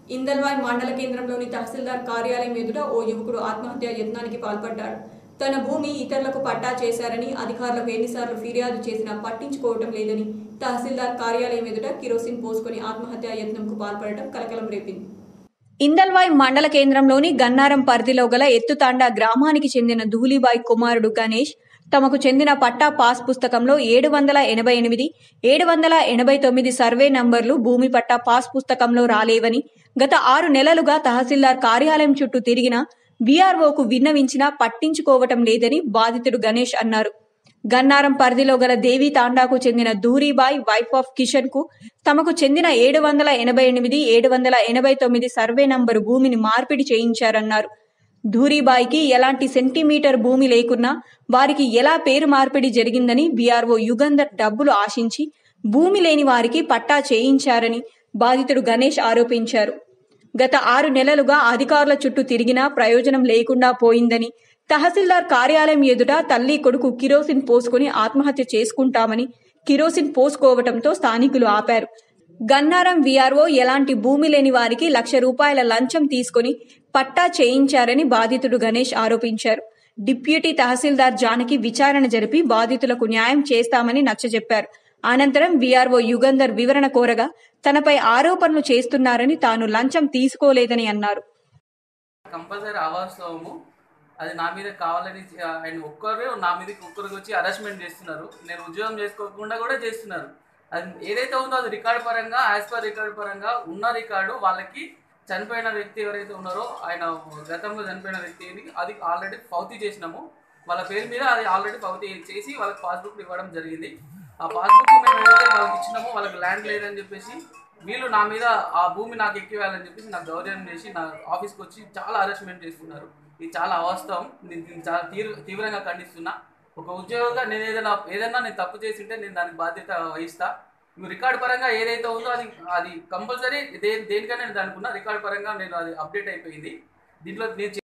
ఇందల్వాయ్ మండల కేంద్రంలోని తహసీల్దార్ కార్యాలయం ఎదుట ఓ యువకుడు ఆత్మహత్య యత్నానికి పాల్పడ్డాడు తన భూమి ఇతరులకు పట్టా చేశారని అధికారులకు ఎన్నిసార్లు ఫిర్యాదు చేసినా పట్టించుకోవటం లేదని తహసీల్దార్ కార్యాలయం ఎదుట కిరోసిన్ పోసుకొని ఆత్మహత్య యత్నంకు పాల్పడటం కలకలం రేపింది ఇందల్వాయ్ మండల కేంద్రంలోని గన్నారం పరిధిలో గల ఎత్తుతాండా గ్రామానికి చెందిన ధూళిబాయ్ కుమారుడు గణేష్ తమకు చెందిన పట్టా పాస్ పుస్తకంలో ఏడు వందల ఎనభై ఎనిమిది ఏడు వందల ఎనభై తొమ్మిది సర్వే నంబర్లు భూమి పట్టా పాస్ పుస్తకంలో రాలేవని గత ఆరు నెలలుగా తహసీల్దార్ కార్యాలయం చుట్టూ తిరిగినా బీఆర్ఓకు విన్నవించినా పట్టించుకోవటం లేదని బాధితుడు గణేష్ అన్నారు గన్నారం పరిధిలో గల దేవి తాండాకు చెందిన దూరీబాయ్ వైఫ్ ఆఫ్ కిషన్ కు తమకు చెందిన ఏడు వందల ఎనభై ఎనిమిది ఏడు వందల ఎనభై తొమ్మిది సర్వే నంబరు భూమిని మార్పిడి చేయించారన్నారు ధూరీబాయికి ఎలాంటి సెంటీమీటర్ భూమి లేకున్నా వారికి ఎలా పేరు మార్పిడి జరిగిందని బీఆర్ఓ యుగంధర్ డబ్బులు ఆశించి భూమి లేని వారికి పట్టా చేయించారని బాధితుడు గణేష్ ఆరోపించారు గత ఆరు నెలలుగా అధికారుల చుట్టూ తిరిగినా ప్రయోజనం లేకుండా పోయిందని తహసీల్దార్ కార్యాలయం ఎదుట తల్లి కొడుకు కిరోసిన్ పోసుకుని ఆత్మహత్య చేసుకుంటామని కిరోసిన్ పోసుకోవటంతో స్థానికులు ఆపారు గన్నారం వీఆర్ఓ ఎలాంటి భూమి లేని వారికి లక్ష రూపాయల లంచం తీసుకుని పట్టా చేయించారని బాధితుడు గణేష్ ఆరోపించారు డిప్యూటీ తహసీల్దార్ జానకి విచారణ జరిపి బాధితులకు న్యాయం చేస్తామని నచ్చజెప్పారు అనంతరం వీఆర్ఓ యుగంధర్ వివరణ కోరగా తనపై ఆరోపణలు చేస్తున్నారని తాను లంచం తీసుకోలేదని అన్నారు కంపల్సరీ అవాస్తవము అది నా మీద కావాలని చే- ఆయన ఒక్కరే నా మీదకి ఒక్కరికి వచ్చి అరెస్ట్మెంట్ చేస్తున్నారు నేను ఉద్యోగం చేసుకోకుండా కూడా చేస్తున్నారు అది ఏదైతే ఉందో అది రికార్డు పరంగా యాజ్ పర్ రికార్డు పరంగా ఉన్న రికార్డు వాళ్ళకి చనిపోయిన వ్యక్తి ఎవరైతే ఉన్నారో ఆయన గతంలో చనిపోయిన వ్యక్తిని అది ఆల్రెడీ పౌతి చేసినాము వాళ్ళ పేరు మీద అది ఆల్రెడీ పౌతి చేసి వాళ్ళకి పాస్బుక్ ఇవ్వడం జరిగింది ఆ పాస్బుక్ మేము ఏదైతే వాళ్ళకి ఇచ్చినామో వాళ్ళకి ల్యాండ్ లేదని చెప్పేసి వీళ్ళు నా మీద ఆ భూమి నాకు ఎక్కివేయాలని చెప్పేసి నాకు దౌర్జన్యం చేసి నా ఆఫీస్కి వచ్చి చాలా అరెస్ట్మెంట్ చేస్తున్నారు ఇది చాలా అవాస్తవం నేను దీన్ని చాలా తీవ్ర తీవ్రంగా ఖండిస్తున్నా ఒక ఉద్యోగంగా నేను ఏదైనా ఏదైనా నేను తప్పు చేసి ఉంటే నేను దానికి బాధ్యత వహిస్తా నువ్వు రికార్డ్ పరంగా ఏదైతే ఉందో అది అది కంపల్సరీ దే దేనికైనా నేను అనుకున్నా రికార్డ్ పరంగా నేను అది అప్డేట్ అయిపోయింది దీంట్లో నేను